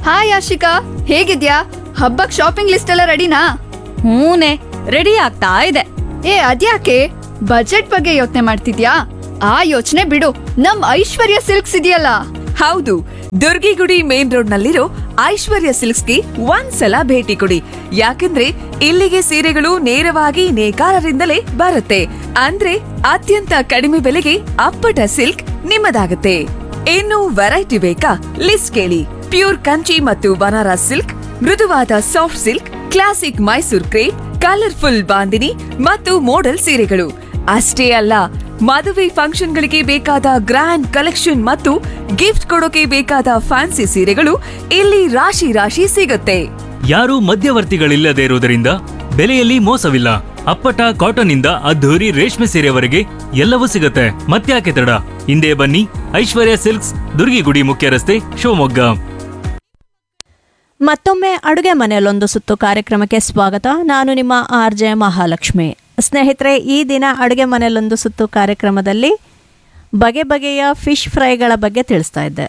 hi Ashika ಹೇಗಿದ್ಯಾ ಹಬ್ಬಕ್ shopping list ಎಲ್ಲ ರೆಡಿನಾ ಹೂನೆ ರೆಡಿ ಆಗ್ತಾ ಇದೆ ಏ ಅದ್ಯಾಕೆ ಬಜೆಟ್ ಬಗ್ಗೆ ಯೋಚನೆ ಮಾಡ್ತಿದ್ಯಾ ಆ ಯೋಚನೆ ಬಿಡು ನಮ್ ಐಶ್ವರ್ಯ ಸಿಲ್ಕ್ಸ್ ಇದೆಯಲ್ಲ ಹೌದು ದುರ್ಗಿಗುಡಿ ಮೇನ್ ರೋಡ್ ನಲ್ಲಿರೋ ಐಶ್ವರ್ಯ ಸಿಲ್ಕ್ಸ್ಗೆ ಒಂದ್ಸಲ ಭೇಟಿ ಕೊಡಿ ಯಾಕಂದ್ರೆ ಇಲ್ಲಿಗೆ ಸೀರೆಗಳು ನೇರವಾಗಿ ನೇಕಾರರಿಂದಲೇ ಬರುತ್ತೆ ಅಂದ್ರೆ ಅತ್ಯಂತ ಕಡಿಮೆ ಬೆಲೆಗೆ ಅಪ್ಪಟ ಸಿಲ್ಕ್ ನಿಮ್ಮದಾಗುತ್ತೆ ಇನ್ನು ವೆರೈಟಿ ಬೇಕಾ ಲಿಸ್ಟ್ ಕೇಳಿ ಪ್ಯೂರ್ ಕಂಚಿ ಮತ್ತು ಬನಾರಸ್ ಸಿಲ್ಕ್ ಮೃದುವಾದ soft silk classic Mysore crepe colourful bandhani ಮತ್ತು ಮೋಡಲ್ ಸೀರೆಗಳು ಅಷ್ಟೇ ಅಲ್ಲ ಮದುವೆ ಫಂಕ್ಷನ್ಗಳಿಗೆ ಬೇಕಾದ ಗ್ರ್ಯಾಂಡ್ ಕಲೆಕ್ಷನ್ ಮತ್ತು ಗಿಫ್ಟ್ ಕೊಡೋಕೆ ಬೇಕಾದ ಫ್ಯಾನ್ಸಿ ಸೀರೆಗಳು ಇಲ್ಲಿ ರಾಶಿ ರಾಶಿ ಸಿಗುತ್ತೆ ಯಾರೂ ಮಧ್ಯವರ್ತಿಗಳಿಲ್ಲದೆ ಇರುವುದರಿಂದ ಬೆಲೆಯಲ್ಲಿ ಮೋಸವಿಲ್ಲ ಅಪ್ಪಟ ಕಾಟನ್ ಇಂದ ಅದ್ಧೂರಿ ರೇಷ್ಮೆ ಸೀರೆವರೆಗೆ ಎಲ್ಲವೂ ಸಿಗುತ್ತೆ ಮತ್ತ್ಯಾಕೆ ತಡ ಹಿಂದೆ ಬನ್ನಿ ಐಶ್ವರ್ಯ ಸಿಲ್ಕ್ಸ್ ದುರ್ಗಿಗುಡಿ ಮುಖ್ಯ ರಸ್ತೆ ಶಿವಮೊಗ್ಗ ಮತ್ತೊಮ್ಮೆ ಅಡುಗೆ ಮನೆಯಲ್ಲೊಂದು ಸುತ್ತು ಕಾರ್ಯಕ್ರಮಕ್ಕೆ ಸ್ವಾಗತ ನಾನು ನಿಮ್ಮ ಆರ್ ಜೆ ಮಹಾಲಕ್ಷ್ಮಿ ಸ್ನೇಹಿತರೆ ಈ ದಿನ ಅಡುಗೆ ಮನೆಯಲ್ಲೊಂದು ಸುತ್ತು ಕಾರ್ಯಕ್ರಮದಲ್ಲಿ ಬಗೆ ಬಗೆಯ ಫಿಶ್ ಫ್ರೈಗಳ ಬಗ್ಗೆ ತಿಳಿಸ್ತಾ ಇದ್ದೆ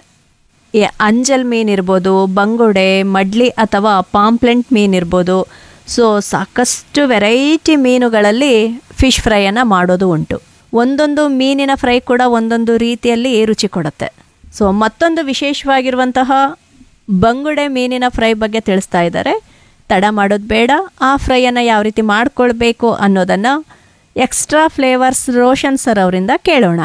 ಈ ಅಂಜಲ್ ಮೀನು ಇರ್ಬೋದು ಬಂಗುಡೆ ಮಡ್ಲಿ ಅಥವಾ ಪಾಂಪ್ಲೆಂಟ್ ಮೀನು ಇರ್ಬೋದು ಸೊ ಸಾಕಷ್ಟು ವೆರೈಟಿ ಮೀನುಗಳಲ್ಲಿ ಫಿಶ್ ಫ್ರೈಯನ್ನು ಮಾಡೋದು ಉಂಟು ಒಂದೊಂದು ಮೀನಿನ ಫ್ರೈ ಕೂಡ ಒಂದೊಂದು ರೀತಿಯಲ್ಲಿ ರುಚಿ ಕೊಡುತ್ತೆ ಸೊ ಮತ್ತೊಂದು ವಿಶೇಷವಾಗಿರುವಂತಹ ಬಂಗುಡೆ ಮೀನಿನ ಫ್ರೈ ಬಗ್ಗೆ ತಿಳಿಸ್ತಾ ಇದ್ದಾರೆ ತಡ ಮಾಡೋದು ಬೇಡ ಆ ಫ್ರೈಯನ್ನು ಯಾವ ರೀತಿ ಮಾಡ್ಕೊಳ್ಬೇಕು ಅನ್ನೋದನ್ನು ಎಕ್ಸ್ಟ್ರಾ ಫ್ಲೇವರ್ಸ್ ರೋಷನ್ ಸರ್ ಅವರಿಂದ ಕೇಳೋಣ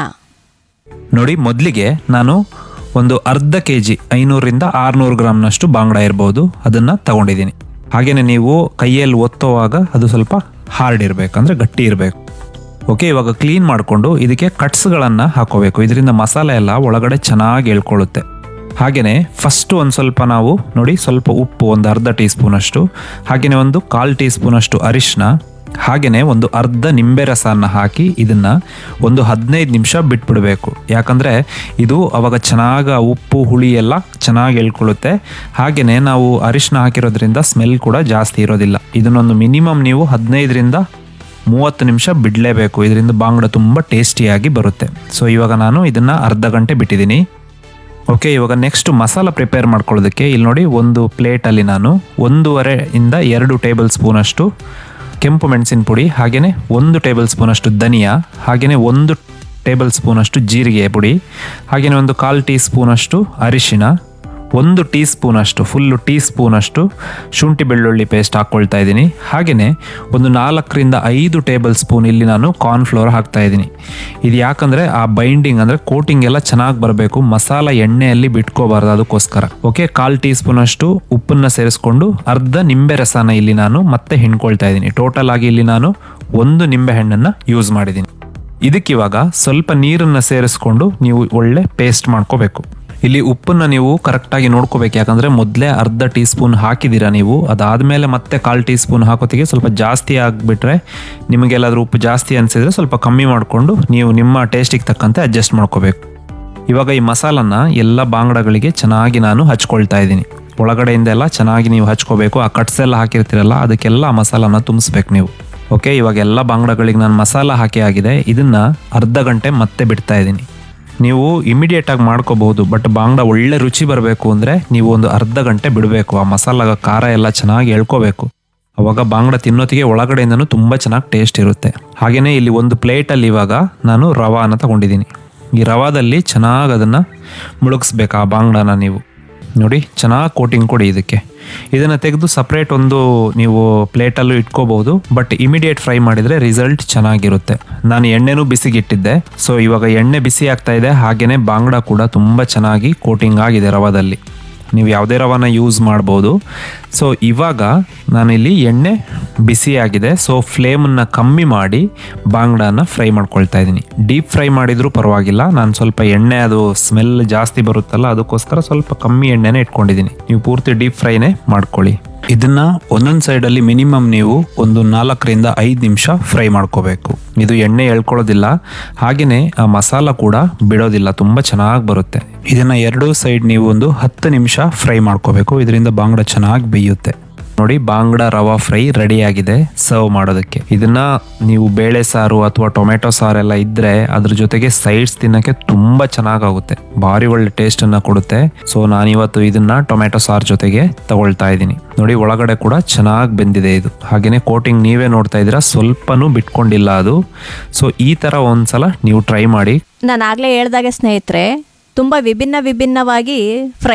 ನೋಡಿ ಮೊದಲಿಗೆ ನಾನು ಒಂದು ಅರ್ಧ ಕೆ ಜಿ ಐನೂರಿಂದ ಆರುನೂರು ಗ್ರಾಮ್ನಷ್ಟು ಬಾಂಗ್ಡ ಇರ್ಬೋದು ಅದನ್ನು ತಗೊಂಡಿದ್ದೀನಿ ಹಾಗೆಯೇ ನೀವು ಕೈಯಲ್ಲಿ ಒತ್ತುವಾಗ ಅದು ಸ್ವಲ್ಪ ಹಾರ್ಡ್ ಇರಬೇಕು ಅಂದರೆ ಗಟ್ಟಿ ಇರಬೇಕು ಓಕೆ ಇವಾಗ ಕ್ಲೀನ್ ಮಾಡಿಕೊಂಡು ಇದಕ್ಕೆ ಕಟ್ಸ್ಗಳನ್ನು ಹಾಕೋಬೇಕು ಇದರಿಂದ ಮಸಾಲೆ ಎಲ್ಲ ಒಳಗಡೆ ಚೆನ್ನಾಗಿ ಎಳ್ಕೊಳ್ಳುತ್ತೆ ಹಾಗೆಯೇ ಫಸ್ಟ್ ಒಂದು ಸ್ವಲ್ಪ ನಾವು ನೋಡಿ ಸ್ವಲ್ಪ ಉಪ್ಪು ಒಂದು ಅರ್ಧ ಟೀ ಸ್ಪೂನಷ್ಟು ಹಾಗೆಯೇ ಒಂದು ಕಾಲು ಟೀ ಸ್ಪೂನಷ್ಟು ಅರಿಶಿನ ಹಾಗೆಯೇ ಒಂದು ಅರ್ಧ ನಿಂಬೆ ರಸನ ಹಾಕಿ ಇದನ್ನು ಒಂದು ಹದಿನೈದು ನಿಮಿಷ ಬಿಟ್ಬಿಡಬೇಕು ಯಾಕಂದರೆ ಇದು ಅವಾಗ ಚೆನ್ನಾಗಿ ಉಪ್ಪು ಹುಳಿ ಎಲ್ಲ ಚೆನ್ನಾಗಿ ಎಳ್ಕೊಳ್ಳುತ್ತೆ ಹಾಗೆಯೇ ನಾವು ಅರಿಶಿನ ಹಾಕಿರೋದ್ರಿಂದ ಸ್ಮೆಲ್ ಕೂಡ ಜಾಸ್ತಿ ಇರೋದಿಲ್ಲ ಇದನ್ನೊಂದು ಮಿನಿಮಮ್ ನೀವು ಹದಿನೈದರಿಂದ ಮೂವತ್ತು ನಿಮಿಷ ಬಿಡಲೇಬೇಕು ಇದರಿಂದ ಬಾಂಗ್ಡ ತುಂಬ ಟೇಸ್ಟಿಯಾಗಿ ಬರುತ್ತೆ ಸೊ ಇವಾಗ ನಾನು ಇದನ್ನು ಅರ್ಧ ಗಂಟೆ ಬಿಟ್ಟಿದ್ದೀನಿ ಓಕೆ ಇವಾಗ ನೆಕ್ಸ್ಟ್ ಮಸಾಲ ಪ್ರಿಪೇರ್ ಮಾಡ್ಕೊಳ್ಳೋದಕ್ಕೆ ಇಲ್ಲಿ ನೋಡಿ ಒಂದು ಪ್ಲೇಟಲ್ಲಿ ನಾನು ಒಂದೂವರೆ ಇಂದ ಎರಡು ಟೇಬಲ್ ಸ್ಪೂನಷ್ಟು ಕೆಂಪು ಮೆಣಸಿನ ಪುಡಿ ಹಾಗೆಯೇ ಒಂದು ಟೇಬಲ್ ಸ್ಪೂನಷ್ಟು ಧನಿಯಾ ಹಾಗೆಯೇ ಒಂದು ಟೇಬಲ್ ಸ್ಪೂನಷ್ಟು ಜೀರಿಗೆ ಪುಡಿ ಹಾಗೆಯೇ ಒಂದು ಕಾಲು ಟೀ ಸ್ಪೂನಷ್ಟು ಅರಿಶಿನ ಒಂದು ಟೀ ಸ್ಪೂನಷ್ಟು ಫುಲ್ಲು ಟೀ ಸ್ಪೂನಷ್ಟು ಶುಂಠಿ ಬೆಳ್ಳುಳ್ಳಿ ಪೇಸ್ಟ್ ಹಾಕ್ಕೊಳ್ತಾ ಇದ್ದೀನಿ ಹಾಗೆಯೇ ಒಂದು ನಾಲ್ಕರಿಂದ ಐದು ಟೇಬಲ್ ಸ್ಪೂನ್ ಇಲ್ಲಿ ನಾನು ಕಾರ್ನ್ಫ್ಲೋರ್ ಹಾಕ್ತಾ ಇದ್ದೀನಿ ಇದು ಯಾಕಂದರೆ ಆ ಬೈಂಡಿಂಗ್ ಅಂದರೆ ಕೋಟಿಂಗ್ ಎಲ್ಲ ಚೆನ್ನಾಗಿ ಬರಬೇಕು ಮಸಾಲ ಎಣ್ಣೆಯಲ್ಲಿ ಬಿಟ್ಕೋಬಾರ್ದು ಅದಕ್ಕೋಸ್ಕರ ಓಕೆ ಕಾಲು ಟೀ ಸ್ಪೂನಷ್ಟು ಉಪ್ಪನ್ನು ಸೇರಿಸ್ಕೊಂಡು ಅರ್ಧ ನಿಂಬೆ ರಸನ ಇಲ್ಲಿ ನಾನು ಮತ್ತೆ ಹಿಂಡ್ಕೊಳ್ತಾ ಇದ್ದೀನಿ ಟೋಟಲ್ ಆಗಿ ಇಲ್ಲಿ ನಾನು ಒಂದು ನಿಂಬೆ ಹಣ್ಣನ್ನು ಯೂಸ್ ಮಾಡಿದ್ದೀನಿ ಇದಕ್ಕಿವಾಗ ಸ್ವಲ್ಪ ನೀರನ್ನು ಸೇರಿಸ್ಕೊಂಡು ನೀವು ಒಳ್ಳೆ ಪೇಸ್ಟ್ ಮಾಡ್ಕೋಬೇಕು ಇಲ್ಲಿ ಉಪ್ಪನ್ನು ನೀವು ಕರೆಕ್ಟಾಗಿ ನೋಡ್ಕೋಬೇಕು ಯಾಕಂದರೆ ಮೊದಲೇ ಅರ್ಧ ಟೀ ಸ್ಪೂನ್ ಹಾಕಿದ್ದೀರಾ ನೀವು ಅದಾದಮೇಲೆ ಮತ್ತೆ ಕಾಲು ಟೀ ಸ್ಪೂನ್ ಹಾಕೋತಿಗೆ ಸ್ವಲ್ಪ ಜಾಸ್ತಿ ಆಗಿಬಿಟ್ರೆ ನಿಮಗೆಲ್ಲಾದ್ರೂ ಉಪ್ಪು ಜಾಸ್ತಿ ಅನಿಸಿದ್ರೆ ಸ್ವಲ್ಪ ಕಮ್ಮಿ ಮಾಡಿಕೊಂಡು ನೀವು ನಿಮ್ಮ ಟೇಸ್ಟಿಗೆ ತಕ್ಕಂತೆ ಅಡ್ಜಸ್ಟ್ ಮಾಡ್ಕೋಬೇಕು ಇವಾಗ ಈ ಮಸಾಲನ ಎಲ್ಲ ಬಾಂಗಡಗಳಿಗೆ ಚೆನ್ನಾಗಿ ನಾನು ಹಚ್ಕೊಳ್ತಾ ಇದ್ದೀನಿ ಒಳಗಡೆಯಿಂದ ಎಲ್ಲ ಚೆನ್ನಾಗಿ ನೀವು ಹಚ್ಕೋಬೇಕು ಆ ಕಟ್ಸ್ ಎಲ್ಲ ಹಾಕಿರ್ತೀರಲ್ಲ ಅದಕ್ಕೆಲ್ಲ ಆ ಮಸಾಲನ ತುಂಬಿಸ್ಬೇಕು ನೀವು ಓಕೆ ಇವಾಗ ಎಲ್ಲ ಬಾಂಗಡಗಳಿಗೆ ನಾನು ಮಸಾಲ ಹಾಕಿ ಆಗಿದೆ ಇದನ್ನು ಅರ್ಧ ಗಂಟೆ ಮತ್ತೆ ಬಿಡ್ತಾ ಇದ್ದೀನಿ ನೀವು ಇಮಿಡಿಯೇಟಾಗಿ ಮಾಡ್ಕೋಬಹುದು ಬಟ್ ಬಾಂಗ್ಡ ಒಳ್ಳೆ ರುಚಿ ಬರಬೇಕು ಅಂದರೆ ನೀವು ಒಂದು ಅರ್ಧ ಗಂಟೆ ಬಿಡಬೇಕು ಆ ಮಸಾಲ ಖಾರ ಎಲ್ಲ ಚೆನ್ನಾಗಿ ಎಳ್ಕೋಬೇಕು ಅವಾಗ ಬಾಂಗ್ಡ ತಿನ್ನೋತಿಗೆ ಒಳಗಡೆಯಿಂದನೂ ತುಂಬ ಚೆನ್ನಾಗಿ ಟೇಸ್ಟ್ ಇರುತ್ತೆ ಹಾಗೆಯೇ ಇಲ್ಲಿ ಒಂದು ಪ್ಲೇಟಲ್ಲಿ ಇವಾಗ ನಾನು ರವಾನ ತಗೊಂಡಿದ್ದೀನಿ ಈ ರವಾದಲ್ಲಿ ಚೆನ್ನಾಗಿ ಅದನ್ನು ಮುಳುಗಿಸ್ಬೇಕು ಆ ಬಾಂಗ್ಡನ ನೀವು ನೋಡಿ ಚೆನ್ನಾಗಿ ಕೋಟಿಂಗ್ ಕೊಡಿ ಇದಕ್ಕೆ ಇದನ್ನು ತೆಗೆದು ಸಪ್ರೇಟ್ ಒಂದು ನೀವು ಪ್ಲೇಟಲ್ಲೂ ಇಟ್ಕೋಬಹುದು ಬಟ್ ಇಮಿಡಿಯೇಟ್ ಫ್ರೈ ಮಾಡಿದರೆ ರಿಸಲ್ಟ್ ಚೆನ್ನಾಗಿರುತ್ತೆ ನಾನು ಎಣ್ಣೆನೂ ಬಿಸಿಗಿಟ್ಟಿದ್ದೆ ಸೊ ಇವಾಗ ಎಣ್ಣೆ ಬಿಸಿ ಆಗ್ತಾ ಇದೆ ಹಾಗೆಯೇ ಬಾಂಗ್ಡಾ ಕೂಡ ತುಂಬ ಚೆನ್ನಾಗಿ ಕೋಟಿಂಗ್ ಆಗಿದೆ ರವಾದಲ್ಲಿ ನೀವು ಯಾವುದೇ ರವಾನ ಯೂಸ್ ಮಾಡ್ಬೋದು ಸೊ ಇವಾಗ ನಾನಿಲ್ಲಿ ಎಣ್ಣೆ ಬಿಸಿಯಾಗಿದೆ ಸೊ ಫ್ಲೇಮನ್ನು ಕಮ್ಮಿ ಮಾಡಿ ಬಾಂಗ್ಡಾನ ಫ್ರೈ ಮಾಡ್ಕೊಳ್ತಾ ಇದ್ದೀನಿ ಡೀಪ್ ಫ್ರೈ ಮಾಡಿದರೂ ಪರವಾಗಿಲ್ಲ ನಾನು ಸ್ವಲ್ಪ ಎಣ್ಣೆ ಅದು ಸ್ಮೆಲ್ ಜಾಸ್ತಿ ಬರುತ್ತಲ್ಲ ಅದಕ್ಕೋಸ್ಕರ ಸ್ವಲ್ಪ ಕಮ್ಮಿ ಎಣ್ಣೆನೇ ಇಟ್ಕೊಂಡಿದ್ದೀನಿ ನೀವು ಪೂರ್ತಿ ಡೀಪ್ ಫ್ರೈನೇ ಮಾಡ್ಕೊಳ್ಳಿ ಇದನ್ನ ಒಂದೊಂದು ಸೈಡಲ್ಲಿ ಮಿನಿಮಮ್ ನೀವು ಒಂದು ನಾಲ್ಕರಿಂದ ಐದು ನಿಮಿಷ ಫ್ರೈ ಮಾಡ್ಕೋಬೇಕು ಇದು ಎಣ್ಣೆ ಎಳ್ಕೊಳ್ಳೋದಿಲ್ಲ ಹಾಗೆಯೇ ಆ ಮಸಾಲ ಕೂಡ ಬಿಡೋದಿಲ್ಲ ತುಂಬ ಚೆನ್ನಾಗಿ ಬರುತ್ತೆ ಇದನ್ನ ಎರಡೂ ಸೈಡ್ ನೀವು ಒಂದು ಹತ್ತು ನಿಮಿಷ ಫ್ರೈ ಮಾಡ್ಕೋಬೇಕು ಇದರಿಂದ ಬಾಂಗ್ಡ ಚೆನ್ನಾಗಿ ಬೇಯುತ್ತೆ ನೋಡಿ ಬಾಂಗ್ಡ ರವಾ ಫ್ರೈ ರೆಡಿ ಆಗಿದೆ ಸರ್ವ್ ಮಾಡೋದಕ್ಕೆ ಇದನ್ನ ನೀವು ಬೇಳೆ ಸಾರು ಅಥವಾ ಟೊಮೆಟೊ ಸಾರೆಲ್ಲ ಇದ್ರೆ ಅದ್ರ ಜೊತೆಗೆ ಸೈಡ್ಸ್ ತಿನ್ನಕ್ಕೆ ತುಂಬಾ ಚೆನ್ನಾಗಾಗುತ್ತೆ ಭಾರಿ ಒಳ್ಳೆ ಟೇಸ್ಟ್ ಅನ್ನ ಕೊಡುತ್ತೆ ಸೊ ನಾನಿವತ್ತು ಇದನ್ನ ಟೊಮೆಟೊ ಸಾರ್ ಜೊತೆಗೆ ತಗೊಳ್ತಾ ಇದ್ದೀನಿ ನೋಡಿ ಒಳಗಡೆ ಕೂಡ ಚೆನ್ನಾಗಿ ಬೆಂದಿದೆ ಇದು ಹಾಗೇನೆ ಕೋಟಿಂಗ್ ನೀವೇ ನೋಡ್ತಾ ಇದ್ದೀರಾ ಸ್ವಲ್ಪನೂ ಬಿಟ್ಕೊಂಡಿಲ್ಲ ಅದು ಸೊ ಈ ತರ ಒಂದ್ಸಲ ನೀವು ಟ್ರೈ ಮಾಡಿ ನಾನು ಆಗಲೇ ಹೇಳ್ದಾಗೆ ಸ್ನೇಹಿತರೆ ತುಂಬ ವಿಭಿನ್ನ ವಿಭಿನ್ನವಾಗಿ ಫ್ರೈ